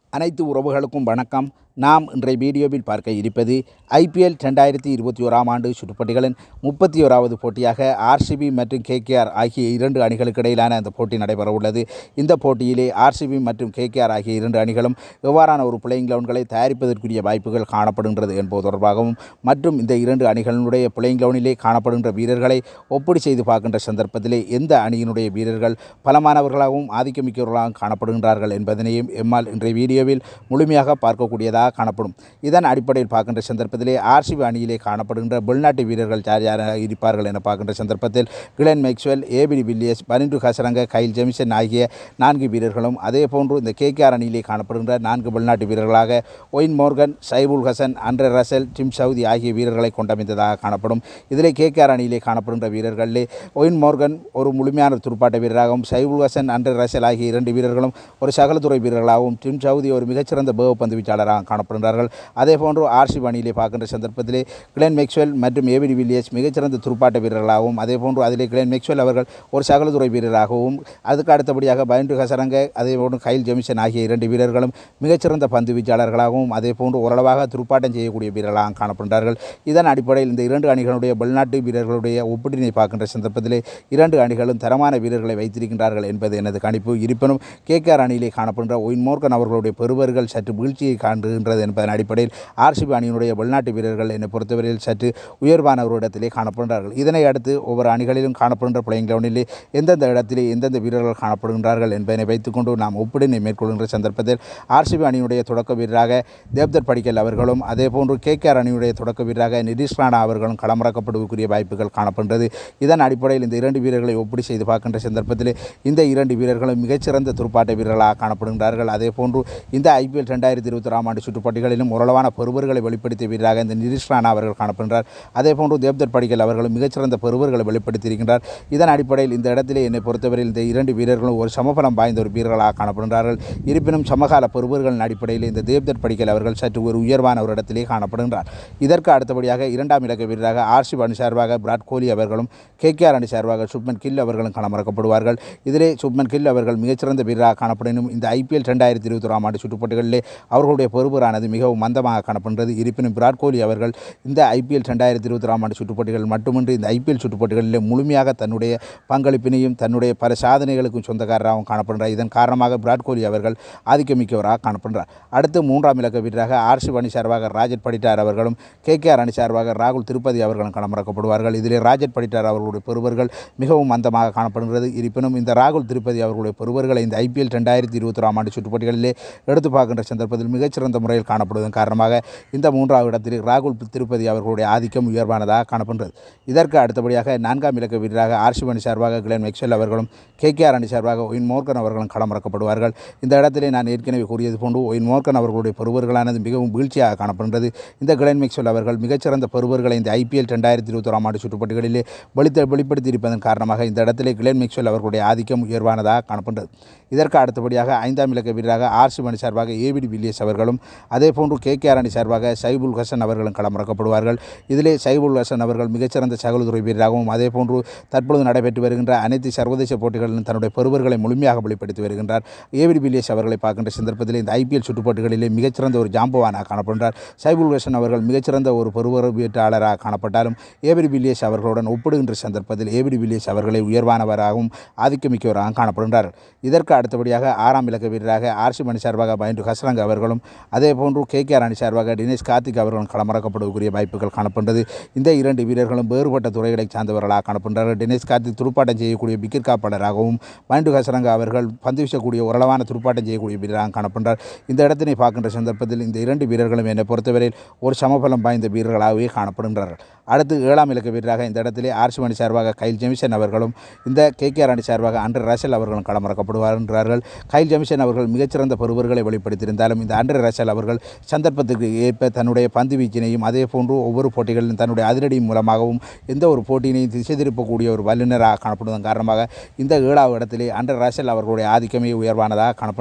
அனைத்து உறவுகளுக்கும் வணக்கம் நாம் இன்றைய வீடியோவில் பார்க்க இருப்பது ஐபிஎல் ரெண்டாயிரத்தி இருபத்தி ஓராம் ஆண்டு சுற்றுப்பட்டிகளின் முப்பத்தி ஓராவது போட்டியாக ஆர்சிபி மற்றும் கேகேஆர் ஆகிய இரண்டு அணிகளுக்கு இடையிலான அந்த போட்டி நடைபெற உள்ளது இந்த போட்டியிலே ஆர்சிபி மற்றும் கேகேஆர் ஆகிய இரண்டு அணிகளும் எவ்வாறான ஒரு பிளேயிங் கிரவுண்ட்களை தயாரிப்பதற்குரிய வாய்ப்புகள் காணப்படுகின்றது என்பது தொடர்பாகவும் மற்றும் இந்த இரண்டு அணிகளினுடைய பிளேயிங் கிரவுண்டிலே காணப்படுகின்ற வீரர்களை ஒப்பீடு செய்து பார்க்கின்ற சந்தர்ப்பத்திலே எந்த அணியினுடைய வீரர்கள் பலமானவர்களாகவும் ஆதிக்கமிக்கவர்களாகவும் காணப்படுகின்றார்கள் என்பதனையும் எம்மால் இன்றைய வீடியோவில் முழுமையாக பார்க்கக்கூடியதாக காணப்படும் இதன் அடிப்படையில் பார்க்கின்ற சந்தர்ப்பத்திலே ஆர்சிபி அணியிலே காணப்படுகின்ற வெளிநாட்டு வீரர்கள் யார் யாராக இருப்பார்கள் என பார்க்கின்ற சந்தர்ப்பத்தில் Glenn Maxwell ABD Villiers Wanindu Hasaranga Kyle Jamieson ஆகிய நான்கு வீரர்களும் அதே போன்று இந்த கேகேஆர் அணியிலே காணப்படுகின்ற நான்கு வெளிநாட்டு வீரர்களாக ஒயின் மோர்கன் சைபுல் Hasan Andre Russell Tim Southee ஆகிய வீரர்களை கொண்டமைந்ததாக காணப்படும் இதிலே கேகேஆர் அணியிலே காணப்படுகின்ற வீரர்களிலே ஒயின் மோர்கன் ஒரு முழுமையான துடுப்பாட்ட வீரராகவும் சைபுல் ஹசன் அண்ட்ரே ரசல் ஆகிய இரண்டு வீரர்களும் ஒரு சகலத்துறை வீரர்களாகவும் டிம் சவுதி ஒரு மிகச்சிறந்த பேவ பந்து வீச்சாளராக காணப்படுகிறார்கள் அதே போன்று ஆர்சிபி அணியிலே பார்க்கின்ற சந்தர்ப்பத்திலே கிளென் மேக்ஸ்வெல் மற்றும் ஏபிடி வில்லியஸ் மிகச்சிறந்த துடுப்பாட்ட வீரர்களாகவும் அதே போன்று அதிலே கிளென் மேக்ஸ்வெல் அவர்கள் ஒரு சகலத்துறை வீரராகவும் அதுக்கு அடுத்தபடியாக பயின்று ஹசரங்க அதே போன்று கைல் ஜெமிசன் ஆகிய இரண்டு வீரர்களும் மிகச்சிறந்த பந்து வீச்சாளர்களாகவும் அதே போன்று ஓரளவாக துடுப்பாட்டம் செய்யக்கூடிய வீரர்களாக காணப்படுகிறார்கள் இதன் அடிப்படையில் இந்த இரண்டு அணிகளுடைய வெளிநாட்டு வீரர்களுடைய ஒப்பீட்டினை பார்க்கின்ற சந்தர்ப்பத்திலே இரண்டு அணிகளும் தரமான வீரர்களை வைத்திருக்கின்றார்கள் என்பது எனது கணிப்பு இருப்பினும் கேகேஆர் அணியிலே காணப்படுகின்ற ஒயின் மோர்கன் அவர்களுடைய பெறுவர்கள் சற்று வீழ்ச்சியை காண்கின்றது என்பதன் அடிப்படையில் ஆர்சிபி அணியினுடைய வெளிநாட்டு வீரர்கள் என்னை பொறுத்தவரையில் சற்று உயர்வானவரிடத்திலே காணப்படுகிறார்கள் இதனை அடுத்து ஒவ்வொரு அணிகளிலும் காணப்படுகின்ற பிளேயிங் கிரவுண்டிலே எந்தெந்த இடத்திலே எந்தெந்த வீரர்கள் காணப்படுகின்றார்கள் என்பதனை வைத்துக்கொண்டு நாம் ஒப்பிடினை மேற்கொள்கின்ற சந்தர்ப்பத்தில் ஆர்சிபி அணியினுடைய தொடக்க வீரராக தேவ்தர் படிக்கல் அவர்களும் அதே போன்று கேகேஆர் அணியுடைய தொடக்க வீரராக நிதிஷ் ராணா அவர்களும் களமிறக்கப்படுவதற்குரிய வாய்ப்புகள் காணப்படுகிறது இதன் அடிப்படையில் இந்த இரண்டு வீரர்களை ஒப்பீடு செய்து பார்க்கின்ற சந்தர்ப்பத்தில் இந்த இரண்டு வீரர்களும் மிகச்சிறந்த துடுப்பாட்ட வீரர்களாக காணப்படுகின்றார்கள் அதே போன்று இந்த ஐபிஎல் ரெண்டாயிரத்தி இருபத்தி ஆறாம் ஆண்டு சுற்றுப்பட்டிகளிலும் ஓரளவான பெறுவர்களை வெளிப்படுத்திய வீரராக இந்த நிதிஷ் ராணா அவர்கள் காணப்படுகிறார் அதே போன்று தேவ்தர் படிக்கல் அவர்களும் மிகச்சிறந்த பெறுவர்களை வெளிப்படுத்தியிருக்கின்றார் இதன் அடிப்படையில் இந்த இடத்திலே என்னை பொறுத்தவரையில் இந்த இரண்டு வீரர்களும் ஒரு சமபலம் வாய்ந்த ஒரு வீரர்களாக காணப்படுகிறார்கள் இருப்பினும் சமகால பெறுவர்களின் அடிப்படையில் இந்த தேவ்தர் படிக்கல் அவர்கள் சற்று ஒரு உயர்வான ஒரு இடத்திலே காணப்படுகின்றார் இதற்கு அடுத்தபடியாக இரண்டாம் இலக்க வீரராக ஆர்சிப் அணி சார்பாக விராட் கோலி அவர்களும் கேகேஆர் அணி சார்பாக சுப்மன் கில் அவர்களும் களமிறக்கப்படுவார்கள் இதிலே சுப்மன் கில் அவர்கள் மிகச்சிறந்த வீரராக காணப்படினும் இந்த ஐபிஎல் ரெண்டாயிரத்தி இருபத்தி ஓராம் ஆண்டு சுற்றுப்பட்டுகளிலே அவர்களுடைய பொறுப்பரானது மிகவும் மந்தமாக காணப்படுகிறது இருப்பினும் விராட் கோலி அவர்கள் இந்த ஐபிஎல் ரெண்டாயிரத்தி இருபத்தி ஓராம் ஆண்டு சுற்றுப்பட்டுகள் மட்டுமின்றி இந்த ஐபிஎல் சுற்றுப்பட்டுகளிலே முழுமையாக தன்னுடைய பங்களிப்பினையும் தன்னுடைய பல சாதனைகளுக்கும் சொந்தக்காரராகவும் காணப்படுகிறார் இதன் காரணமாக விராட் கோலி அவர்கள் ஆதிக்கமிக்கவராக காணப்படுகிறார் அடுத்து மூன்றாம் இலக்க வீரராக ஆர்சி அணி சார்பாக ராஜட் படிட்டார் அவர்களும் கேகேஆர் அணி சார்பாக ராகுல் திருப்பதி அவர்களும் களமிறக்கப்படுவார்கள் இதிலே ராஜட் படிட்டார் அவர்களுடைய பெறுவர்கள் மிகவும் மந்தமாக காணப்படுகிறது இருப்பினும் இந்த ராகுல் திருப்பதி அவர்களுடைய பெறுவர்களை இந்த ஐபிஎல் ரெண்டாயிரத்தி இருபத்தி ஆம் ஆண்டு சுற்றுப்பட்டிகளிலே எடுத்து பார்க்கின்ற சந்தர்ப்பத்தில் மிகச்சிறந்த முறையில் காணப்படுவதன் காரணமாக இந்த மூன்றாவது இடத்தில் ராகுல் திருப்பதி அவர்களுடைய ஆதிக்கம் உயர்வானதாக காணப்படுகிறது இதற்கு அடுத்தபடியாக நான்காம் இலக்க வீரராக ஆர்சி அணி சார்பாக கிளென் மெக்செல் அவர்களும் கேகேஆர் அணி சார்பாக ஒயின் மோர்கன் அவர்களும் களமிறக்கப்படுவார்கள் இந்த இடத்திலே நான் ஏற்கனவே கூறியது போன்று ஒயின் மோர்கன் அவர்களுடைய பெறுவர்களானது மிகவும் வீழ்ச்சியாக காணப்படுகிறது இந்த கிளென் மெக்செல் அவர்கள் மிகச்சிறந்த பெறுவர்களை இந்த ஐபிஎல் ரெண்டாயிரத்தி இருபத்தி ஓராம் ஆண்டு சுற்றுப்பட்டுகளிலே வெளித்த வெளிப்படுத்தி இருப்பதன் காரணமாக இந்த இடத்திலே கிளென் மெக்செல் அவர்களுடைய ஆதிக்கம் உயர்வானதாக காணப்படுகிறது இதற்கு அடுத்தபடியாக ஐந்தாம் இலக்க வீரராக ஆர்சி அணி சார்பாக ஏபிடி வில்லியஸ் அவர்களும் அதே போன்று கேகேஆர் அணி சார்பாக சைபுல் ஹசன் அவர்களும் களமிறக்கப்படுவார்கள் இதிலே சைபுல் ஹசன் அவர்கள் மிகச்சிறந்த சகலத்துறை வீரராகவும் அதே போன்று தற்பொழுது நடைபெற்று வருகின்ற அனைத்து சர்வதேச போட்டிகளிலும் தன்னுடைய பெறுவர்களை முழுமையாக வெளிப்படுத்தி வருகின்றார் ஏபிடி வில்லியஸ் அவர்களை பார்க்கின்ற சந்தர்ப்பத்தில் இந்த ஐபிஎல் சுற்றுப்போட்டிகளிலே மிகச்சிறந்த ஒரு ஜாம்பவானாக காணப்படுகிறார் சைபுல் ஹசன் அவர்கள் மிகச்சிறந்த ஒரு பெறுவர் வீட்டாளராக காணப்பட்டாலும் ஏபிடி வில்லியஸ் அவர்களுடன் ஒப்பிடுகின்ற சந்தர்ப்பத்தில் ஏபிடி வில்லியஸ் அவர்களை உயர்வானவராகவும் ஆதிக்கமிக்கவராகவும் காணப்படுகின்றார் இதற்கு அடுத்தபடியாக ஆறாம் இலக்க வீரராக ஆர்சி அணி சார்பாக பயின்று ஹசரங் அவர்களும் அதே போன்று கேகேஆர் அணி சார்பாக தினேஷ் கார்த்திக் அவர்களும் களமிறக்கப்படுவதற்குரிய வாய்ப்புகள் காணப்படுகிறது இந்த இரண்டு வீரர்களும் வேறுபட்ட துறைகளைச் சார்ந்தவர்களாக காணப்படுகிறார்கள் தினேஷ் கார்த்திக் துடுப்பாட்டம் செய்யக்கூடிய விக்கெட் காப்பாளராகவும் பயின்று ஹசரங்க அவர்கள் பந்து வீசக்கூடிய ஓரளவான துடுப்பாட்டம் செய்யக்கூடிய வீரராக காணப்படுகிறார் இந்த இடத்தினை பார்க்கின்ற சந்தர்ப்பத்தில் இந்த இரண்டு வீரர்களும் என்னை பொறுத்தவரையில் ஒரு சமபலம் வாய்ந்த வீரர்களாகவே காணப்படுகின்றார்கள் அடுத்து ஏழாம் இலக்க வீரராக இந்த இடத்திலே ஆர்சி அணி சார்பாக கைல் ஜெமிசன் அவர்களும் இந்த கேகேஆர் அணி சார்பாக அண்டர் ரசல் அவர்களும் களமிறக்கப்படுவார்கள் கைல் ஜெமிசன் அவர்கள் மிகச்சிறந்த பெறுவர்களை வெளிப்படுத்தியிருந்தாலும் இந்த அண்டர் ரசல் அவர்கள் சந்தர்ப்பத்துக்கு ஏற்ப தன்னுடைய பந்து வீச்சினையும் அதே போன்று ஒவ்வொரு போட்டிகளிலும் தன்னுடைய அதிரடி மூலமாகவும் எந்த ஒரு போட்டியினையும் திசை திருப்பக்கூடிய ஒரு வல்லுநராக காணப்படுவதன் காரணமாக இந்த ஏழாவது இடத்திலே அண்டர் ரசல் அவர்களுடைய ஆதிக்கமே உயர்வானதாக காணப்படுகிறது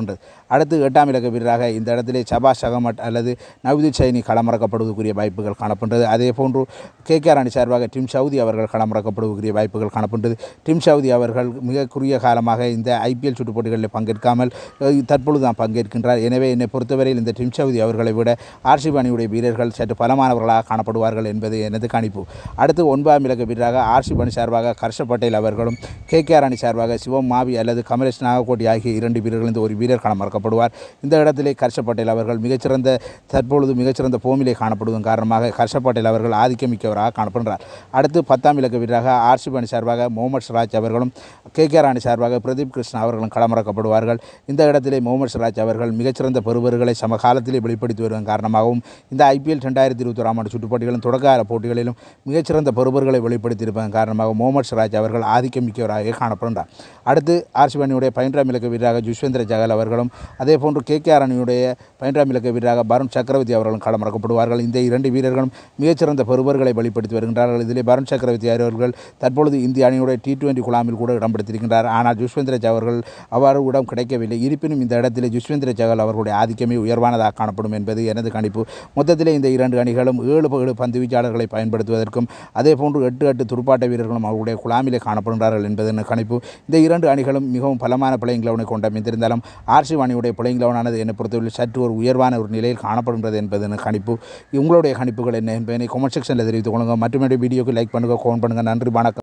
அடுத்து எட்டாம் இலக்க வீரராக இந்த இடத்திலே சபாஷ் அகமட் அல்லது நவ்து சைனி களமிறக்கப்படுவதற்குரிய வாய்ப்புகள் காணப்படுகிறது அதே போன்று கேகேஆர் அணி சார்பாக டிம் சவுதி அவர்கள் களமிறக்கப்படுவதற்குரிய வாய்ப்புகள் காணப்படுகிறது டிம் சவுதி அவர்கள் மிக குறுகிய காலமாக இந்த ஐபிஎல் சுற்றுப் போட்டிகளில் பங்கேற்காமல் அஹ், தற்பொழுது தான் பங்கேற்கின்றார் எனவே என்னை பொறுத்தவரையில் இந்த டிம் சவுதி அவர்களை விட ஆர்சிபி அணியுடைய வீரர்கள் சற்று பலமானவர்களாக காணப்படுவார்கள் என்பது எனது கணிப்பு அடுத்து ஒன்பதாம் இலக்க வீரராக ஆர்சிபி அணி சார்பாக ஹர்ஷ பட்டேல் அவர்களும் கேகேஆர் அணி சார்பாக சிவம் மாவி அல்லது கமலேஷ் நாகக்கோட்டி ஆகிய இரண்டு வீரர்கள் இந்த ஒரு வீரர் களமிறக்கப்படுவார் இந்த இடத்திலே ஹர்ஷ பட்டேல் அவர்கள் மிகச்சிறந்த தற்பொழுது மிகச்சிறந்த போமிலே காணப்படுவதன் காரணமாக ஹர்ஷ பட்டேல் அவர்கள் ஆதிக்கமிக்கவராக காணப்படுகிறார் அடுத்து பத்தாம் இலக்க வீரராக ஆர்சிபி அணி சார்பாக முகமது சிராஜ் அவர்களும் கேகேஆர் அணி சார்பாக பிரதீப் கிருஷ்ணா அவர்களும் களமிறக்கப்படுவார்கள் இந்த இடத்திலே முகமது சிராஜ் அவர்கள் மிகச்சிறந்த பெறுவர்களை சமகாலத்திலே வெளிப்படுத்தி வருவதன் காரணமாகவும் இந்த ஐபிஎல் ரெண்டாயிரத்தி இருபத்தி ஓராம் ஆண்டு சுற்றுப்போட்டிகளும் தொடக்கால போட்டிகளிலும் மிகச்சிறந்த பெறுவர்களை வெளிப்படுத்தியிருப்பதன் காரணமாக முகமது சிராஜ் அவர்கள் ஆதிக்கமிக்கவராக காணப்படுகிறார் அடுத்து ஆர்சிபி அணியுடைய பதினொன்றாம் இலக்க வீரராக ஜுஸ்வேந்திர ஜகல் அவர்களும் அதே போன்று கேகேஆர் அணியுடைய பதினொன்றாம் இலக்க வீரராக பருண் சக்கரவர்த்தி அவர்களும் களமிறக்கப்படுவார்கள் இந்த இரண்டு வீரர்களும் மிகச்சிறந்த பெறுவர்களை வெளிப்படுத்தி வருகின்றார்கள் இதிலே பருண் சக்கரவர்த்தி அவர்கள் தற்பொழுது இந்திய அணியுடைய டி டுவெண்டி குழாமில் கூட இடம் பிடித்திருக்கின்றார் ஆனால் ஜுஸ்வேந்திர அவர்கள் அவ்வாறு இடம் கிடைக்கவில்லை இருப்பினும் இந்த இடத்திலே ஜுஸ்வேந்திர ஜகல் அவர்களுடைய ஆதிக்கமே உயர்வானதாக காணப்படும் என்பது எனது கணிப்பு மொத்தத்திலே இந்த இரண்டு அணிகளும் ஏழு ஏழு பந்து வீச்சாளர்களை பயன்படுத்துவதற்கும் அதே போன்று எட்டு எட்டு துடுப்பாட்ட வீரர்களும் அவர்களுடைய குழாமிலே காணப்படுகிறார்கள் என்பது எனது கணிப்பு இந்த இரண்டு அணிகளும் மிகவும் பலமான பிளேயிங் லெவனை கொண்டமைந்திருந்தாலும் ஆர்சி அணியுடைய பிளேயிங் லெவனானது என்னை பொறுத்தவரை சற்று ஒரு உயர்வான ஒரு நிலையில் காணப்படுகிறது என்பது எனது கணிப்பு உங்களுடைய கணிப்புகள் என்ன என்பதை கமெண்ட் செக்ஷனில் தெரிவித்துக் கொள்ளுங்கள் மற்றும் வீடியோக்கு லைக் பண்ணுங்கள் ஃபோன் பண்ணுங்கள் நன்றி வணக்கம்